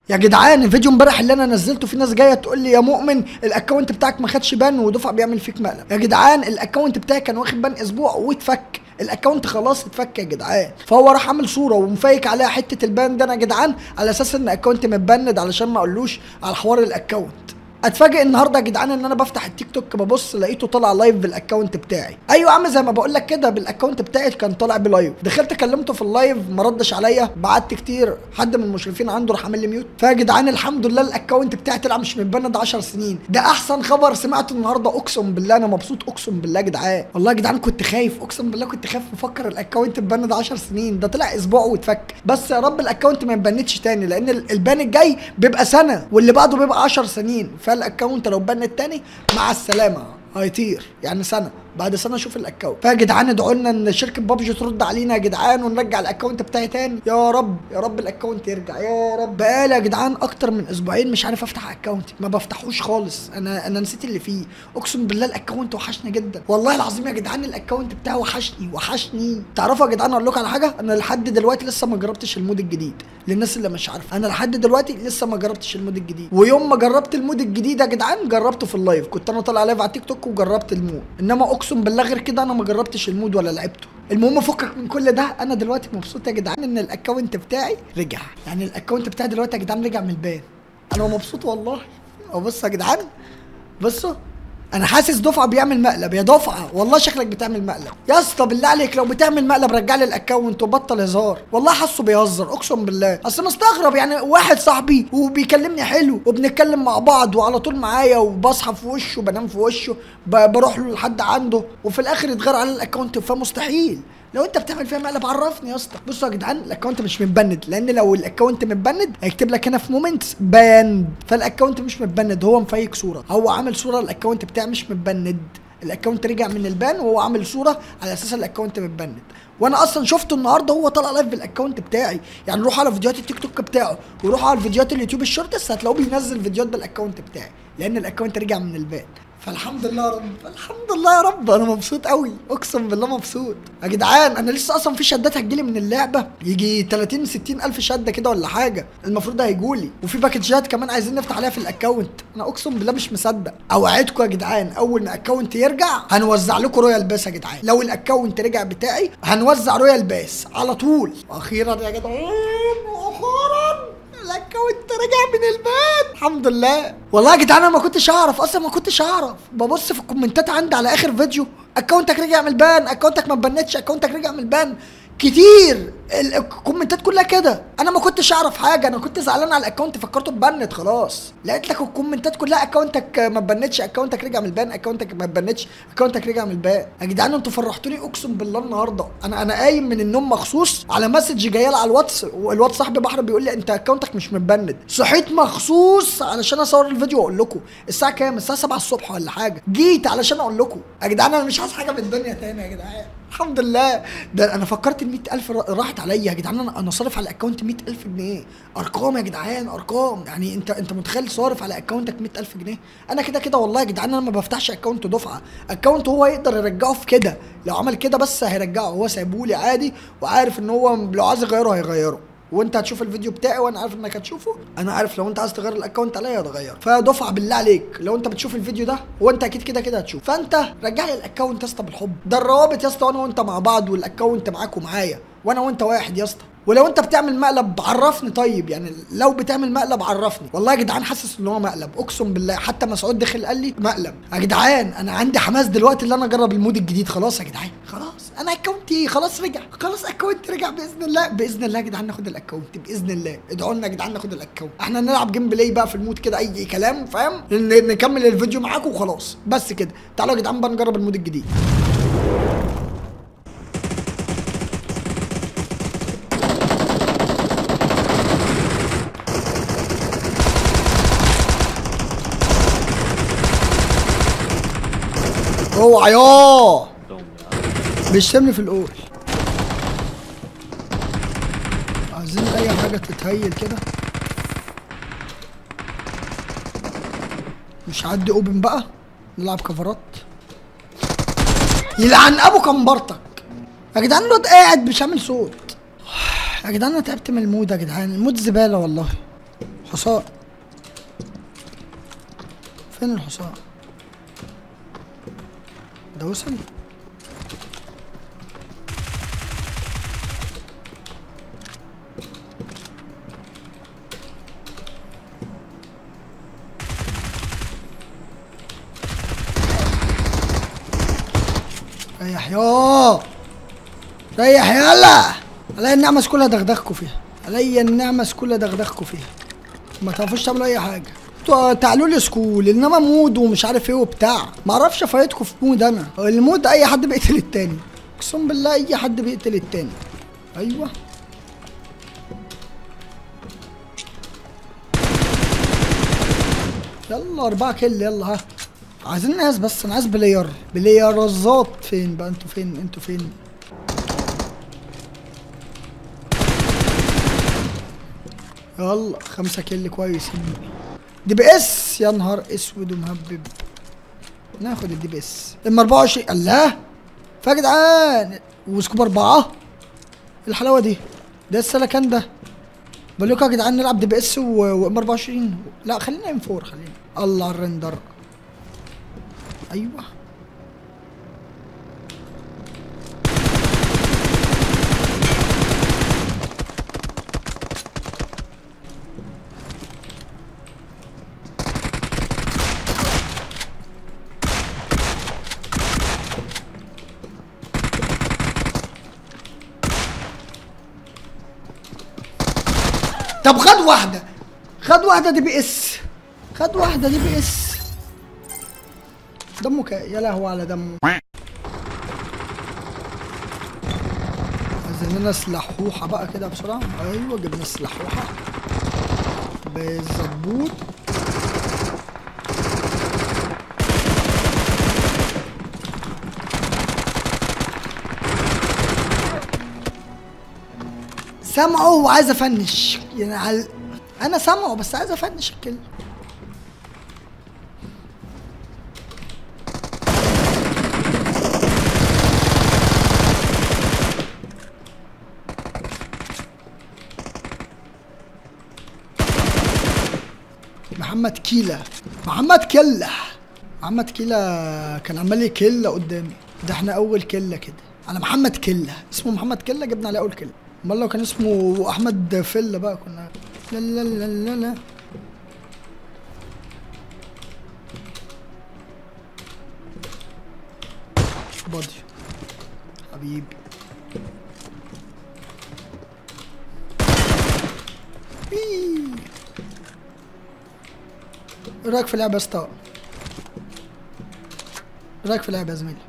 يا جدعان الفيديو امبارح اللي انا نزلته في ناس جايه تقول لي يا مؤمن الاكونت بتاعك ما خدش بان ودفع بيعمل فيك مقلب يا جدعان الاكونت بتاعي كان واخد بان اسبوع واتفك الاكونت خلاص اتفك يا جدعان فهو راح عامل صوره ومفيك عليها حته البان ده انا يا جدعان على اساس ان اكونت متبند علشان ما اقولوش على حوار الاكونت اتفاجئ النهارده يا جدعان ان انا بفتح التيك توك ببص لقيته طالع لايف بالاكونت بتاعي ايوه يا عم زي ما بقول لك كده بالاكونت بتاعي كان طالع بلايف دخلت كلمته في اللايف ما ردش عليا بعت كتير حد من المشرفين عنده راح عامل لي ميوت فيا جدعان الحمد لله الاكونت بتاعي طلع مش متبند 10 سنين ده احسن خبر سمعته النهارده اقسم بالله انا مبسوط اقسم بالله يا جدعان والله يا جدعان كنت خايف اقسم بالله كنت خايف مفكر الاكونت اتبند 10 سنين ده طلع اسبوع واتفك بس يا رب الاكونت ما يتبندش تاني لان البان الجاي بيبقى سنه واللي بعده بيبقى 10 سنين فالاكونت لو بان التاني مع السلامه هيطير يعني سنه بعد سنه اشوف الاكونت فيا جدعان ادعوا لنا ان شركه بابجي ترد علينا يا جدعان ونرجع الاكونت بتاعي تاني يا رب يا رب الاكونت يرجع يا رب بقالي يا جدعان اكتر من اسبوعين مش عارف افتح اكونتي ما بفتحوش خالص انا انا نسيت اللي فيه اقسم بالله الاكونت وحشني جدا والله العظيم يا جدعان الاكونت بتاعي وحشني وحشني تعرفوا يا جدعان اقول لكم على حاجه انا لحد دلوقتي لسه ما جربتش المود الجديد للناس اللي مش عارفه انا لحد دلوقتي لسه ما جربتش المود الجديد ويوم ما جربت المود الجديد يا جدعان جربته في اللايف كنت انا طالع لايف على تيك توك وجربت المود انما اقسم بالله غير كده انا ما جربتش المود ولا لعبته المهم فكك من كل ده انا دلوقتي مبسوط يا جدعان ان الاكونت بتاعي رجع يعني الاكونت بتاعي دلوقتي يا جدعان رجع من البان انا مبسوط والله أو بصوا يا جدعان بصوا انا حاسس دفعه بيعمل مقلب يا دفعه والله شكلك بتعمل مقلب يا اسطى بالله عليك لو بتعمل مقلب رجع لي الاكونت وبطل هزار والله حاسه بيهزر اقسم بالله اصل مستغرب يعني واحد صاحبي وبيكلمني حلو وبنتكلم مع بعض وعلى طول معايا وبصحى في وشه بنام في وشه ب- بروح له لحد عنده وفي الاخر يتغير على الاكونت فمستحيل لو انت بتعمل فيها مقلب عرفني يا اسطى بصوا يا جدعان الاكونت مش متبند لان لو الاكونت متبند هيكتب لك هنا في مومنتس باند فالاكونت مش متبند هو مفيك صوره هو عامل صوره الاكونت بتاعي مش متبند الاكونت رجع من البان وهو عامل صوره على اساس الاكونت متبند وانا اصلا شفته النهارده هو طالع لايف بالاكونت بتاعي يعني روح على فيديوهات التيك توك بتاعه وروح على فيديوهات اليوتيوب الشورتس هتلاقوه بينزل فيديوهات بالاكونت بتاعي لان الاكونت رجع من البان فالحمد لله يا رب الحمد لله يا رب انا مبسوط قوي اقسم بالله مبسوط يا جدعان انا لسه اصلا في شدات هتجيلي من اللعبه يجي 30 60 الف شده كده ولا حاجه المفروض هيجولي وفي باكجات كمان عايزين نفتح عليها في الاكونت انا اقسم بالله مش مصدق اوعدكم يا جدعان اول ما الاكونت يرجع هنوزع لكم رويال باس يا جدعان لو الاكونت رجع بتاعي هنوزع رويال باس على طول اخيرا يا جدعان اخيرا الاكونت رجع من البيت الحمد لله والله يا جدعان انا ما كنتش اعرف اصلا ما كنتش اعرف ببص في الكومنتات عندي على اخر فيديو اكونتك رجع من البان اكونتك ما اتبنتش اكونتك رجع من البان كتير ال- الكومنتات كلها كده انا ما كنتش اعرف حاجه انا كنت زعلان على الاكونت فكرته اتبنت خلاص لقيت لك الكومنتات كلها اكونتك ما اتبنتش اكونتك رجع من البان اكونتك ما اتبنتش اكونتك رجع من البان يا جدعان انتوا فرحتوني اقسم بالله النهارده انا انا قايم من النوم مخصوص على مسج جايه لي على الواتس والواتس صاحبي بحر بيقول لي انت اكونتك مش متبند صحيت مخصوص علشان اصور الفيديو واقول لكم الساعه كام الساعه 7 الصبح ولا حاجه جيت علشان اقول لكم يا جدعان انا مش عايز حاجه من الدنيا تاني يا جدعان الحمد لله ده انا فكرت ال 100000 را- راحت عليا يا جدعان انا انا صارف على الاكونت 100000 جنيه ارقام يا جدعان ارقام يعني انت انت متخيل صارف على اكونتك 100000 جنيه انا كده كده والله يا جدعان انا ما بفتحش اكونت دفعه اكونت هو يقدر يرجعه في كده لو عمل كده بس هيرجعه هو سايبهولي عادي وعارف ان هو لو عايز يغيره هيغيره وانت هتشوف الفيديو بتاعي وانا عارف انك هتشوفه انا عارف لو انت عايز تغير الاكونت عليا هتغيره فدفعه بالله عليك لو انت بتشوف الفيديو ده وانت اكيد كده كده هتشوف فانت رجع لي الاكونت يا اسطى بالحب ده الروابط يا اسطى وانا وانت مع بعض والاكونت معاك ومعايا وانا وانت واحد يا اسطى ولو انت بتعمل مقلب عرفني طيب يعني لو بتعمل مقلب عرفني والله يا جدعان حاسس ان هو مقلب اقسم بالله حتى مسعود دخل قال لي مقلب يا جدعان انا عندي حماس دلوقتي ان انا اجرب المود الجديد خلاص يا جدعان خلاص انا اكونتي خلاص رجع خلاص اكونت رجع باذن الله باذن الله يا جدعان ناخد الاكونت باذن الله ادعوا لنا يا جدعان ناخد الاكونت احنا نلعب جيم بلاي بقى في المود كده اي كلام فاهم ن- نكمل الفيديو معاكم وخلاص بس كده تعالوا يا جدعان بقى نجرب المود الجديد اوعى ياه بيشتمني في الاول عايزين اي حاجه تتهيل كده مش هعدي اوبن بقى نلعب كفرات يلعن ابو كمبرتك يا جدعان الواد قاعد مش عامل صوت يا جدعان انا تعبت من المود يا جدعان المود زباله والله حصان فين الحصان ده وصل ريح يا ريح يلا علي النعمة كلها دغدغكوا فيها علي النعمة كلها دغدغكوا فيها ما تعرفوش تعملوا اي حاجة انتوا تعالوا لي سكول انما مود ومش عارف ايه وبتاع ما اعرفش افايتكم في مود انا المود اي حد بيقتل التاني اقسم بالله اي حد بيقتل التاني ايوه يلا أربعة كل يلا ها عايزين ناس بس أنا عايز بلاير بلايرزات فين بقى انتوا فين انتوا فين يلا خمسة كل كويسين دي بي اس يا نهار اسود ومهبب ناخد الدي بي اس ام 24 الله فيا جدعان وسكوب أربعة الحلاوة دي ده السلكان ده بقول لكم يا جدعان نلعب دي بي اس وام 24 لا خلينا ام 4 خلينا الله على الرندر ايوه طب خد واحدة خد واحدة دي بي اس خد واحدة دي بي اس دمه كا يا لهوي على دمه عايزين لنا سلاحوحة بقى كده بسرعة ايوه جبنا السلاحوحة بالظبوط سامعه وعايز افنش يعني على انا سامعه بس عايز افنش الكلمه محمد كيلا محمد كله محمد كيلا كان عمال يكله قدامي ده احنا اول كله كده على محمد كله اسمه محمد كله جبنا عليه اول كله امال لو كان اسمه احمد فله بقى كنا لا لا لا لا لا بادي حبيبي إيه. ايه رايك في اللعبه يا اسطى ايه رايك في اللعبه يا زميلي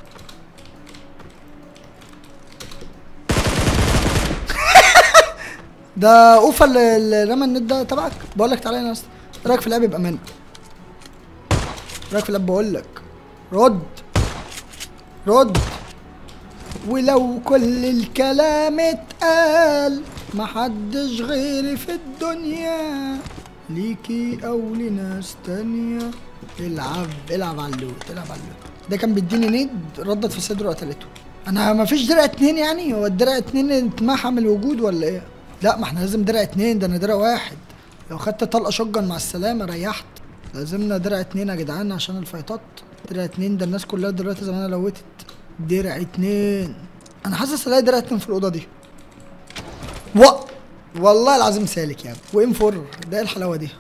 ده اوفا اللي اللي رمى النت ده تبعك بقول لك تعالى هنا يا اسطى ايه رايك في اللعب بامان ايه رايك في اللعب بقول لك رد رد ولو كل الكلام اتقال محدش غيري في الدنيا ليكي او لناس تانية العب العب على اللوت العب على اللوت ده كان بيديني نيد ردت في صدره وقتلته انا ما فيش درع اتنين يعني هو الدرع اتنين اتمحى من الوجود ولا ايه لا ما احنا لازم درع اتنين ده انا درع واحد لو خدت طلقه شجن مع السلامه ريحت لازمنا درع اتنين يا جدعان عشان الفايتات درع اتنين ده الناس كلها دلوقتي زمانها لوتت درع اتنين انا حاسس الاقي درع اتنين في الاوضه دي و والله العظيم سالك يعني وام فور ده ايه الحلاوه دي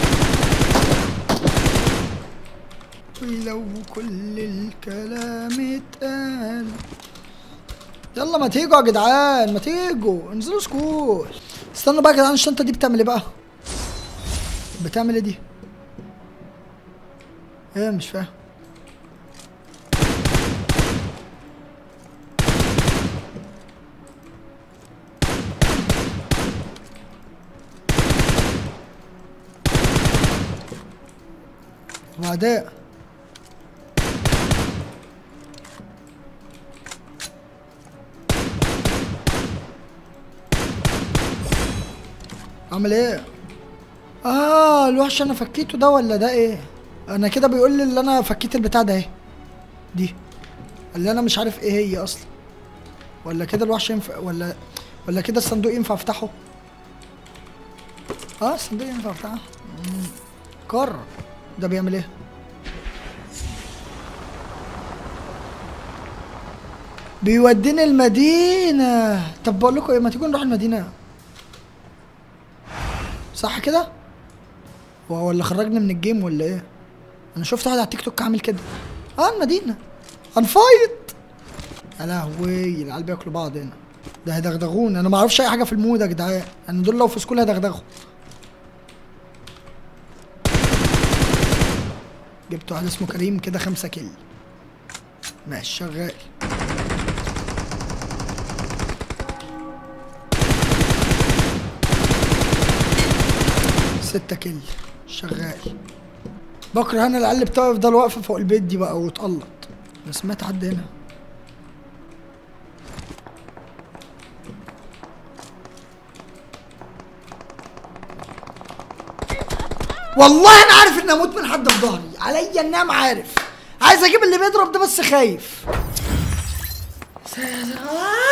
ولو كل الكلام اتقال يلا ما تيجوا يا جدعان ما تيجوا انزلوا سكول استنوا بقى يا جدعان الشنطه دي بتعمل ايه بقى بتعمل ايه دي ايه مش فاهم وبعدين عامل ايه اه الوحش انا فكيته ده ولا ده ايه انا كده بيقول لي اللي انا فكيت البتاع ده اهي دي اللي انا مش عارف ايه هي اصلا ولا كده الوحش ينفع ولا ولا كده الصندوق ينفع افتحه اه الصندوق ينفع بتاعه مم. قرر ده بيعمل ايه بيوديني المدينة طب بقول لكم ايه ما تيجوا نروح المدينة صح كده هو ولا خرجنا من الجيم ولا ايه انا شفت واحد على التيك توك عامل كده اه المدينة هنفايت يا لهوي العيال بياكلوا بعض هنا ده هيدغدغوني انا ما اعرفش اي حاجه في المود يا جدعان انا دول لو في سكول هيدغدغوا جبت واحد اسمه كريم كده خمسة كيل ماشي شغال ستة كيل شغال بكره انا العيال اللي بتفضل واقفه فوق البيت دي بقى وتقلط انا سمعت حد هنا والله انا عارف اني اموت من حد في ظهري عليا انام عارف عايز اجيب اللي بيضرب ده بس خايف آه!